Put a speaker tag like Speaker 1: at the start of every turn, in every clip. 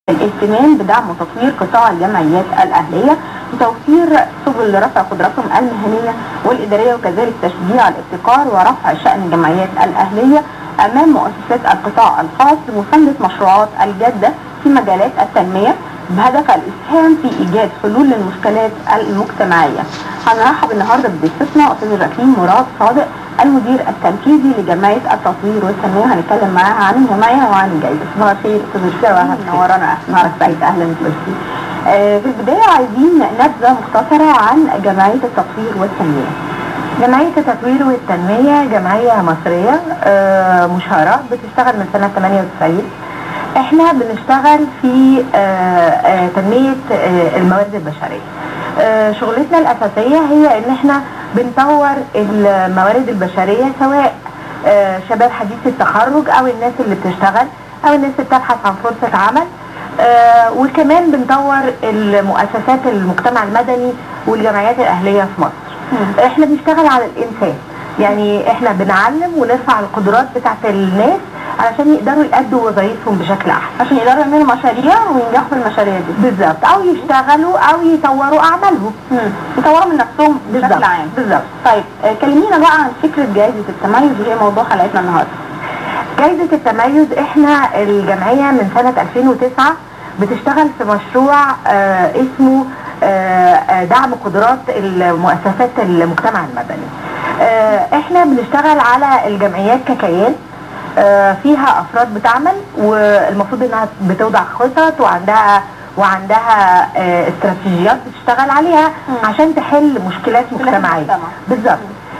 Speaker 1: الاهتمام بدعم وتطوير قطاع الجمعيات الأهلية وتوفير سبل لرفع قدراتهم المهنية والإدارية وكذلك تشجيع الابتكار ورفع شأن الجمعيات الأهلية أمام مؤسسات القطاع الخاص لمساندة مشروعات الجادة في مجالات التنمية بهدف الإسهام في إيجاد حلول للمشكلات المجتمعية. هنرحب النهارده بضيفتنا أستاذ الركين مراد صادق المدير التنفيذي لجمعية التطوير والتنمية هنتكلم معاها عن الجمعية وعن الجائزة. صباح الخير أستاذ الركين منورانا نهارك سعيد أهلا بك. آه، في البداية عايزين نبذة مختصرة عن جمعية التطوير والتنمية.
Speaker 2: جمعية التطوير والتنمية جمعية مصرية آه، مشهرة بتشتغل من سنة 98 احنا بنشتغل في آه، آه، تنمية آه، الموارد البشرية آه، شغلتنا الأساسية هي ان احنا بنطور الموارد البشرية سواء آه، شباب حديث التخرج او الناس اللي بتشتغل او الناس اللي بتبحث عن فرصة عمل آه، وكمان بنطور المؤسسات المجتمع المدني والجمعيات الأهلية في مصر احنا بنشتغل على الانسان يعني احنا بنعلم ونرفع القدرات بتاعت الناس علشان يقدروا يأدوا وظائفهم بشكل احسن
Speaker 1: عشان يقدروا يعملوا مشاريع وينجحوا في المشاريع دي.
Speaker 2: بالظبط او يشتغلوا او يطوروا اعمالهم
Speaker 1: مم. يطوروا من نفسهم بشكل
Speaker 2: بالظبط.
Speaker 1: عام.
Speaker 2: بالظبط
Speaker 1: طيب آه، كلمينا بقى عن فكرة جائزة التميز وهي موضوع حلقتنا النهارده.
Speaker 2: جائزة التميز احنا الجمعية من سنة 2009 بتشتغل في مشروع آه اسمه آه آه، دعم قدرات المؤسسات المجتمع المدني آه احنا بنشتغل على الجمعيات ككيان آه فيها افراد بتعمل والمفروض انها بتوضع خطط وعندها وعندها آه استراتيجيات بتشتغل عليها
Speaker 1: مم.
Speaker 2: عشان تحل مشكلات
Speaker 1: مشكلات
Speaker 2: مجتمعيه
Speaker 1: المجتمع.
Speaker 2: بالظبط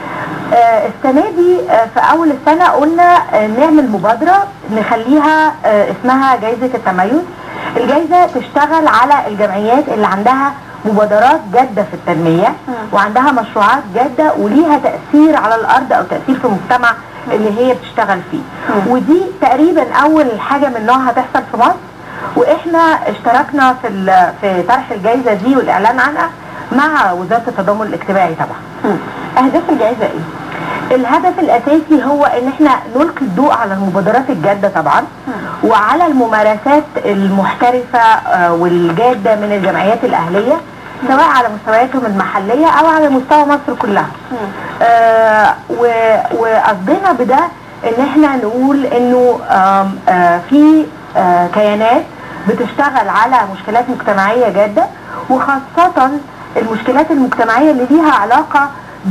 Speaker 2: آه، السنة دي آه، في أول السنة قلنا آه، نعمل مبادرة نخليها آه، اسمها جايزة التميز الجايزة تشتغل على الجمعيات اللي عندها مبادرات جادة في التنمية
Speaker 1: مم.
Speaker 2: وعندها مشروعات جادة وليها تأثير على الأرض أو تأثير في المجتمع اللي هي بتشتغل فيه
Speaker 1: مم.
Speaker 2: ودي تقريبا أول حاجة من نوعها تحصل في مصر واحنا اشتركنا في ال- في طرح الجائزة دي والإعلان عنها مع وزارة التضامن الاجتماعي طبعا
Speaker 1: مم. أهداف الجائزة إيه؟
Speaker 2: الهدف الاساسي هو ان احنا نلقي الضوء على المبادرات الجاده طبعا وعلى الممارسات المحترفه آه، والجاده من الجمعيات الاهليه سواء على مستوياتهم المحليه او على مستوى مصر كلها
Speaker 1: مم.
Speaker 2: آه، و- وقصدنا بده ان احنا نقول انه آم، آه، في آه، كيانات بتشتغل على مشكلات مجتمعيه جاده وخاصه المشكلات المجتمعيه اللي ليها علاقه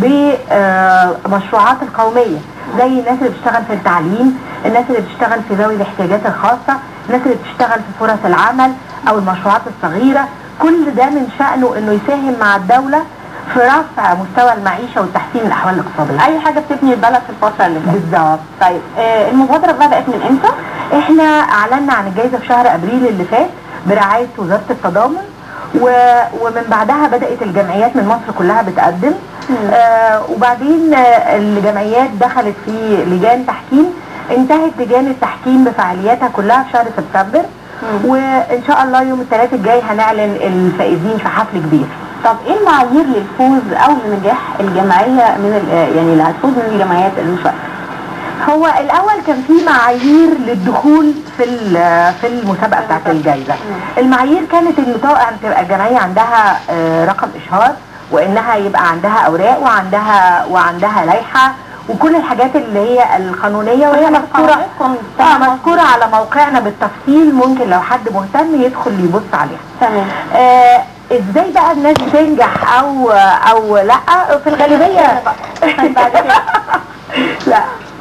Speaker 2: بمشروعات القوميه زي الناس اللي بتشتغل في التعليم الناس اللي بتشتغل في ذوي الاحتياجات الخاصه الناس اللي بتشتغل في فرص العمل او المشروعات الصغيره كل ده من شأنه انه يساهم مع الدولة في رفع مستوى المعيشة وتحسين الاحوال الاقتصادية
Speaker 1: أي حاجة بتبني البلد في الفترة اللي جاية.
Speaker 2: بالظبط
Speaker 1: طيب آه، المبادرة بدأت من إمتى؟
Speaker 2: احنا اعلنا عن الجائزة في شهر ابريل اللي فات برعاية وزارة التضامن و... ومن بعدها بدأت الجمعيات من مصر كلها بتقدم
Speaker 1: مم.
Speaker 2: آه وبعدين آه الجمعيات دخلت في لجان تحكيم انتهت لجان التحكيم بفعالياتها كلها في شهر سبتمبر
Speaker 1: مم.
Speaker 2: وان شاء الله يوم الثلاث الجاي هنعلن الفائزين في حفل كبير
Speaker 1: طب ايه المعايير للفوز او لنجاح الجمعيه من ال- يعني اللي هتفوز من الجمعيات المشاركه؟
Speaker 2: هو الاول كان في معايير للدخول في ال- في المسابقه بتاعت الجائزه المعايير كانت انه طبعا تبقى الجمعيه عندها آه، رقم اشهار وانها يبقى عندها اوراق وعندها وعندها لائحه وكل الحاجات اللي هي القانونيه وهي مذكوره اه مذكوره على موقعنا بالتفصيل ممكن لو حد مهتم يدخل يبص عليها
Speaker 1: تمام
Speaker 2: آه ازاي بقى الناس بتنجح او او لا في الغالبيه
Speaker 1: بعد كده.
Speaker 2: لا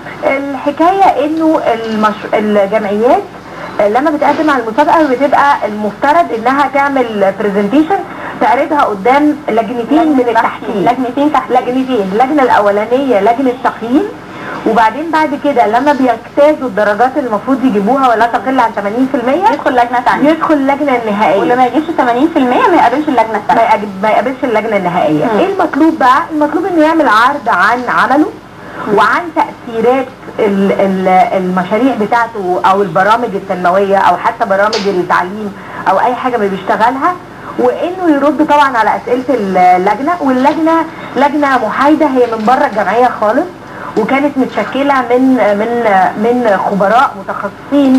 Speaker 2: الحكايه انه المش... الجمعيات لما بتقدم على المسابقه بتبقى المفترض انها تعمل برزنتيشن تعرضها قدام لجنتين من التحكيم
Speaker 1: لجنتين تحت
Speaker 2: لجنتين اللجنه الاولانيه لجنه تقييم وبعدين بعد كده لما بيجتازوا الدرجات اللي المفروض يجيبوها ولا تقل عن 80%
Speaker 1: يدخل لجنه ثانيه
Speaker 2: يدخل اللجنه النهائيه
Speaker 1: واللي ما يجيبش 80% ما يقابلش اللجنه
Speaker 2: ما
Speaker 1: الثانيه
Speaker 2: يقاب- ما يقابلش اللجنه النهائيه
Speaker 1: مم.
Speaker 2: ايه المطلوب بقى المطلوب انه يعمل عرض عن عمله وعن تاثيرات ال- ال- المشاريع بتاعته او البرامج التنمويه او حتى برامج التعليم او اي حاجه ما بيشتغلها وانه يرد طبعا على اسئله اللجنه واللجنه لجنه محايده هي من بره الجمعيه خالص وكانت متشكله من من من خبراء متخصصين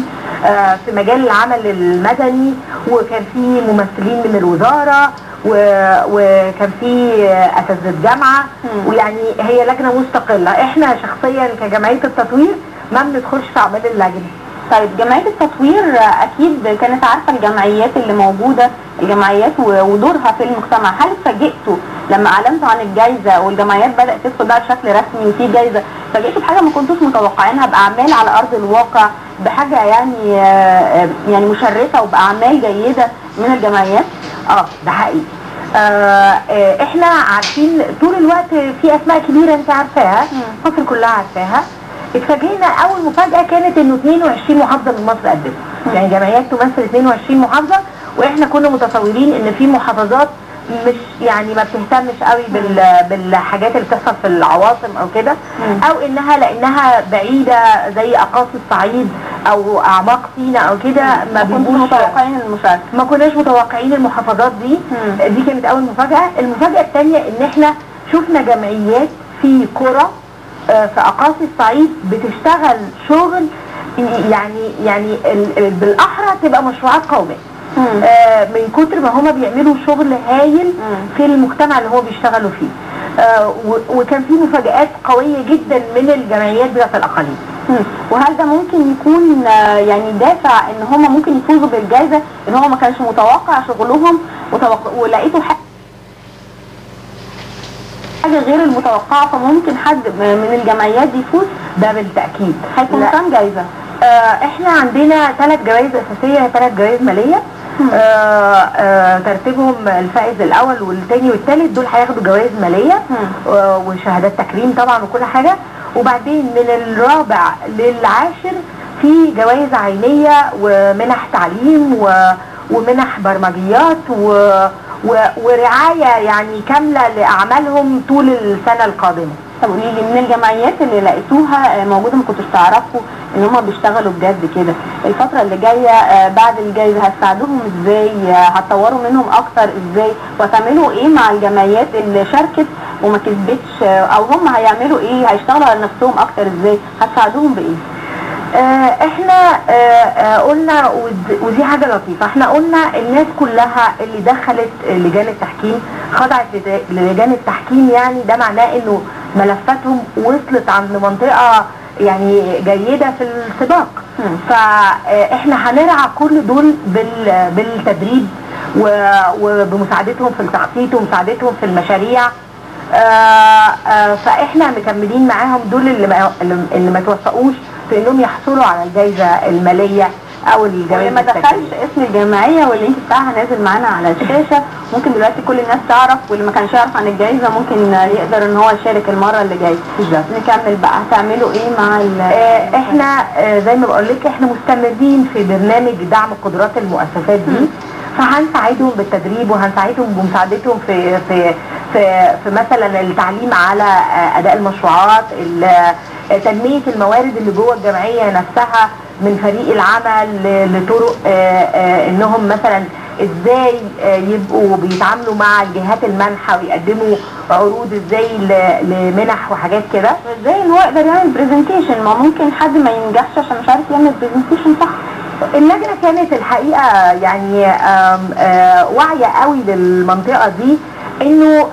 Speaker 2: آه، في مجال العمل المدني وكان في ممثلين من الوزاره و- وكان في آه، اساتذه جامعه
Speaker 1: مم.
Speaker 2: ويعني هي لجنه مستقله احنا شخصيا كجمعيه التطوير ما بندخلش في اعمال اللجنه
Speaker 1: طيب جمعية التطوير آه، أكيد كانت عارفة الجمعيات اللي موجودة الجمعيات و- ودورها في المجتمع هل اتفاجئتوا لما أعلنتوا عن الجائزة والجمعيات بدأت تدخل بقى بشكل رسمي وفي جائزة اتفاجئتوا بحاجة ما كنتوش متوقعينها بأعمال على أرض الواقع بحاجة يعني آه، آه، يعني مشرفة وبأعمال جيدة من الجمعيات
Speaker 2: اه ده حقيقي آه آه احنا عارفين طول الوقت في اسماء كبيره انت عارفاها
Speaker 1: مم.
Speaker 2: مصر كلها عارفاها اتفاجئنا اول مفاجاه كانت انه 22 محافظه من مصر قدمت
Speaker 1: مم.
Speaker 2: يعني جمعيات تمثل 22 محافظه واحنا كنا متصورين ان في محافظات مش يعني ما بتهتمش قوي بال بالحاجات اللي بتحصل في العواصم او كده
Speaker 1: مم.
Speaker 2: او انها لانها بعيده زي اقاصي الصعيد او اعماق سيناء او كده ما
Speaker 1: ما كنتوش
Speaker 2: بيبقوش
Speaker 1: متوقعين المشاركة
Speaker 2: ما كناش متوقعين المحافظات دي
Speaker 1: مم.
Speaker 2: دي كانت اول مفاجاه المفاجاه الثانيه ان احنا شفنا جمعيات في قرى آه، في اقاصي الصعيد بتشتغل شغل يعني يعني ال- ال- بالاحرى تبقى مشروعات قوميه
Speaker 1: مم.
Speaker 2: آه، من كتر ما هما بيعملوا شغل هايل
Speaker 1: مم.
Speaker 2: في المجتمع اللي هو بيشتغلوا فيه آه، و- وكان في مفاجآت قوية جدا من الجمعيات بتاعت الأقاليم
Speaker 1: مم. وهل ده ممكن يكون آه، يعني دافع ان هم ممكن يفوزوا بالجائزه ان هو ما كانش متوقع شغلهم وتوق... ولقيتوا ح- حاجه غير المتوقعه فممكن حد م- من الجمعيات دي يفوز
Speaker 2: ده بالتأكيد
Speaker 1: هيكون
Speaker 2: لا.
Speaker 1: كام جائزه؟
Speaker 2: آه، احنا عندنا ثلاث جوائز اساسيه ثلاث جوائز ماليه
Speaker 1: مم.
Speaker 2: آه، آه، ترتيبهم الفائز الاول والثاني والثالث دول هياخدوا جوائز ماليه
Speaker 1: مم.
Speaker 2: آه، وشهادات تكريم طبعا وكل حاجه وبعدين من الرابع للعاشر في جوائز عينيه ومنح تعليم و ومنح برمجيات و و ورعايه يعني كامله لاعمالهم طول السنه القادمه
Speaker 1: طب قولي لي من الجمعيات اللي لقيتوها آه، موجوده ما كنتوش تعرفوا ان هم بيشتغلوا بجد كده الفتره اللي جايه آه، بعد الجائزه هتساعدوهم ازاي آه، هتطوروا منهم اكتر ازاي وهتعملوا ايه مع الجمعيات اللي شاركت وما كسبتش آه، او هم هيعملوا ايه هيشتغلوا على نفسهم اكتر ازاي هتساعدوهم بايه
Speaker 2: آه، احنا آه، آه، قلنا ود- ودي حاجه لطيفه احنا قلنا الناس كلها اللي دخلت لجان التحكيم خضعت لت- للجان التحكيم يعني ده معناه انه ملفاتهم وصلت عند منطقه يعني جيده في السباق
Speaker 1: مم.
Speaker 2: فاحنا هنرعى كل دول بال- بالتدريب و- وبمساعدتهم في التخطيط ومساعدتهم في المشاريع آه، آه، فاحنا مكملين معاهم دول اللي ما اللي ما توفقوش في انهم يحصلوا على الجائزه الماليه او الجوائز
Speaker 1: واللي ما دخلش
Speaker 2: التكريمية.
Speaker 1: اسم الجمعيه واللينك بتاعها نازل معانا على الشاشه ممكن دلوقتي كل الناس تعرف واللي ما كانش يعرف عن الجائزه ممكن يقدر ان هو يشارك المره اللي جايه
Speaker 2: بالظبط.
Speaker 1: نكمل بقى هتعملوا ايه مع ال
Speaker 2: آه، احنا آه، زي ما بقول لك احنا مستمرين في برنامج دعم قدرات المؤسسات دي
Speaker 1: مم.
Speaker 2: فهنساعدهم بالتدريب وهنساعدهم بمساعدتهم في في في, في مثلا التعليم على آه، اداء المشروعات ال- آه، تنميه الموارد اللي جوه الجمعيه نفسها من فريق العمل ل- لطرق آه، آه، انهم مثلا ازاي آه، يبقوا بيتعاملوا مع الجهات المنحه ويقدموا عروض ازاي ل- لمنح وحاجات كده
Speaker 1: ازاي ان هو يقدر يعمل برزنتيشن ما ممكن حد ما ينجحش عشان مش عارف يعمل برزنتيشن صح
Speaker 2: اللجنه كانت الحقيقه يعني آم، آه، واعيه قوي للمنطقه دي انه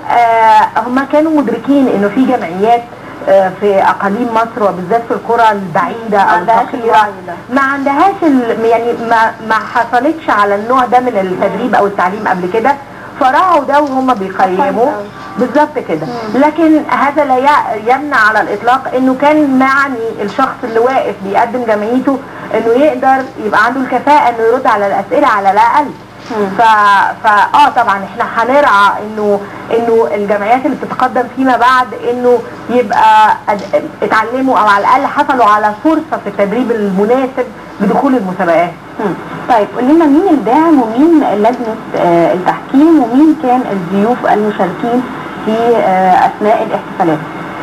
Speaker 2: هم كانوا مدركين انه في جمعيات آه، في اقاليم مصر وبالذات في القرى البعيده
Speaker 1: ما
Speaker 2: او
Speaker 1: عندهاش
Speaker 2: الفقيره
Speaker 1: الوعي ده.
Speaker 2: ما عندهاش ال- يعني ما ما حصلتش على النوع ده من التدريب او التعليم قبل كده فراعوا ده وهم بيقيموا
Speaker 1: كويس أوي.
Speaker 2: بالظبط كده
Speaker 1: مم.
Speaker 2: لكن هذا لا ي- يمنع على الاطلاق انه كان معني الشخص اللي واقف بيقدم جمعيته انه يقدر يبقى عنده الكفاءه انه يرد على الاسئله على الاقل
Speaker 1: مم.
Speaker 2: ف... فا اه طبعا احنا هنرعى انه انه الجمعيات اللي بتتقدم فيما بعد انه يبقى أد- اتعلموا او على الاقل حصلوا على فرصه في التدريب المناسب بدخول المسابقات
Speaker 1: مم. طيب قول لنا مين الداعم ومين لجنه آه، التحكيم ومين كان الضيوف المشاركين في آه، اثناء الاحتفالات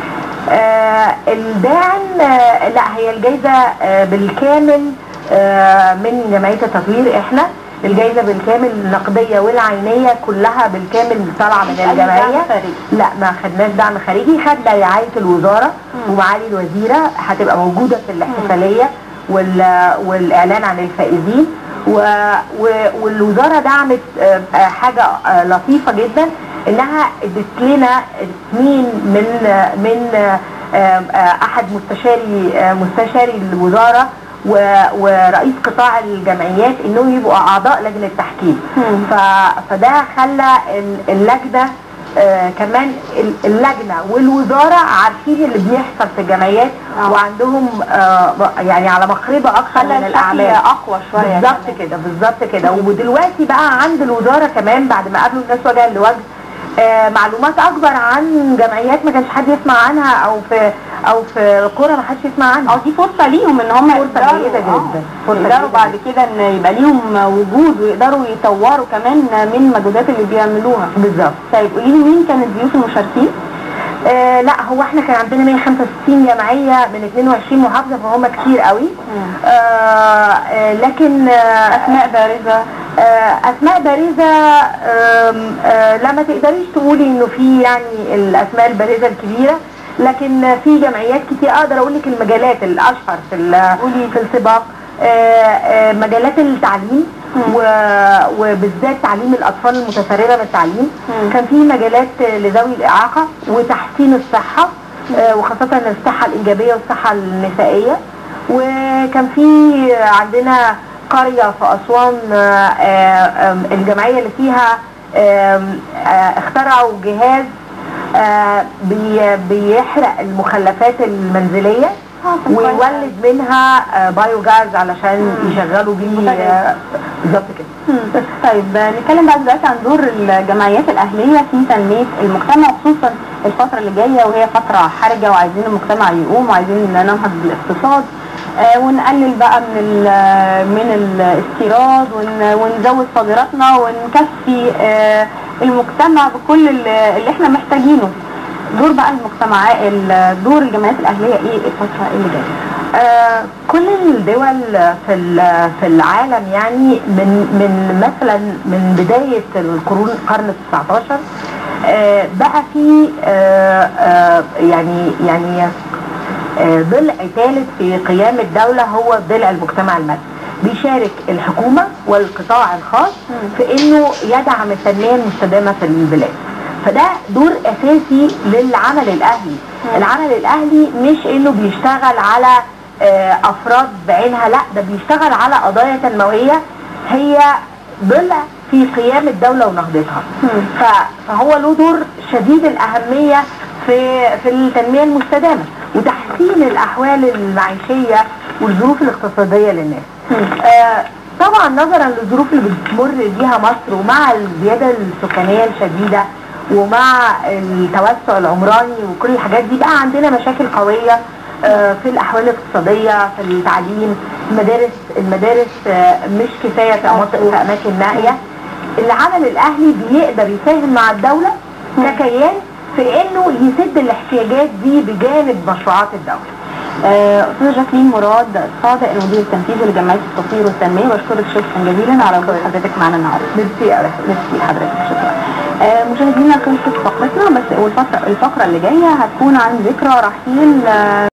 Speaker 2: آه الداعم آه لا هي الجايزه آه بالكامل آه من جمعيه التطوير احنا الجايزه بالكامل النقديه والعينيه كلها بالكامل طالعه من
Speaker 1: مش أي دعم
Speaker 2: الجمعيه
Speaker 1: خارجي.
Speaker 2: لا ما خدناش دعم خارجي خدنا رعايه الوزاره
Speaker 1: مم.
Speaker 2: ومعالي الوزيره هتبقى موجوده في الاحتفاليه وال- والاعلان عن الفائزين و- و- والوزاره دعمت آه، آه، حاجه آه، لطيفه جدا انها ادت لنا اثنين من آه، من آه، آه، آه، احد مستشاري آه، مستشاري الوزاره و- ورئيس قطاع الجمعيات انهم يبقوا اعضاء لجنه تحكيم
Speaker 1: مم.
Speaker 2: ف- فده خلى ال- اللجنه آه كمان ال- اللجنه والوزاره عارفين اللي بيحصل في الجمعيات
Speaker 1: آه.
Speaker 2: وعندهم آه يعني على مخربه اكثر
Speaker 1: خلى
Speaker 2: من
Speaker 1: الشكل
Speaker 2: الاعمال
Speaker 1: اقوى شويه
Speaker 2: بالظبط
Speaker 1: كمان.
Speaker 2: كده بالظبط كده ودلوقتي بقى عند الوزاره كمان بعد ما قابلوا الناس وجها لوجه آه معلومات اكبر عن جمعيات ما كانش حد يسمع عنها او في او في قرى ما حدش يسمع عنها
Speaker 1: اه دي فرصه ليهم ان هم
Speaker 2: فرصة
Speaker 1: يقدروا-
Speaker 2: جيدة
Speaker 1: آه،
Speaker 2: جدا. فرصة
Speaker 1: يقدروا
Speaker 2: جيدة
Speaker 1: بعد كده ان يبقى ليهم وجود ويقدروا يطوروا كمان من المجهودات اللي بيعملوها
Speaker 2: بالظبط
Speaker 1: طيب قولي لي مين كانت ضيوف المشاركين؟
Speaker 2: آه لا هو احنا كان عندنا 165 جمعيه من 22 محافظه فهم كتير قوي آه آه لكن آه
Speaker 1: اسماء بارزه
Speaker 2: آه اسماء بارزه آم، آه لا ما تقدريش تقولي انه في يعني الاسماء البارزه الكبيره لكن في جمعيات كتير اقدر اقول لك المجالات الاشهر في ال-
Speaker 1: قولي.
Speaker 2: في السباق آه، آه، مجالات التعليم
Speaker 1: مم.
Speaker 2: و- وبالذات تعليم الاطفال المتسربه من التعليم
Speaker 1: مم.
Speaker 2: كان في مجالات لذوي الاعاقه وتحسين الصحه آه، وخاصه الصحه الانجابيه والصحه النسائيه وكان في عندنا قريه في اسوان آه، آه، آم، الجمعيه اللي فيها آم، آه، اخترعوا جهاز آه، بي- بيحرق المخلفات المنزليه
Speaker 1: آه، كان كويس.
Speaker 2: ويولد منها آه، بايو جاز علشان
Speaker 1: مم.
Speaker 2: يشغلوا بيه
Speaker 1: متجدد.
Speaker 2: آه، بالظبط كده
Speaker 1: مم. طيب آه، نتكلم بقى دلوقتي عن دور الجمعيات الاهليه في تنميه المجتمع خصوصا الفتره اللي جايه وهي فتره حرجه وعايزين المجتمع يقوم وعايزين ننهض بالاقتصاد آه، ونقلل بقى من ال- من الاستيراد ون- ونزود صادراتنا ونكفي آه، المجتمع بكل ال- اللي احنا محتاجينه دور بقى المجتمعات ال- دور الجمعيات الاهليه ايه الفتره اللي جايه
Speaker 2: آه، كل الدول في ال- في العالم يعني من من مثلا من بدايه القرون القرن ال 19 آه، بقى في آه، آه، يعني يعني آه، ضلع ثالث في قيام الدوله هو ضلع المجتمع المدني بيشارك الحكومه والقطاع الخاص
Speaker 1: مم.
Speaker 2: في انه يدعم التنميه المستدامه في البلاد فده دور اساسي للعمل الاهلي
Speaker 1: مم.
Speaker 2: العمل الاهلي مش انه بيشتغل على آه، افراد بعينها لا ده بيشتغل على قضايا تنمويه هي ضلع في قيام الدوله ونهضتها
Speaker 1: مم.
Speaker 2: ف- فهو له دور شديد الاهميه في في التنميه المستدامه وتحسين الاحوال المعيشيه والظروف الاقتصاديه للناس
Speaker 1: مم.
Speaker 2: آه، طبعا نظرا للظروف اللي بتمر بيها مصر ومع الزياده السكانيه الشديده ومع التوسع العمراني وكل الحاجات دي بقى عندنا مشاكل قويه آه، في الاحوال الاقتصاديه في التعليم المدارس المدارس آه، مش كفايه في مناطق في اماكن نائيه العمل الاهلي بيقدر يساهم مع الدوله ككيان في انه يسد الاحتياجات دي بجانب مشروعات الدوله
Speaker 1: آه، استاذه جاكلين مراد صادق المدير التنفيذي لجمعيه التطوير والتنميه بشكرك شكرا جزيلا على وجود حضرتك معنا النهارده
Speaker 2: ميرسي قوي
Speaker 1: ميرسي حضرتك شكرا آه، مشاهدينا خلصت فقرتنا بس والفتره الفقره اللي جايه هتكون عن ذكرى رحيل آه،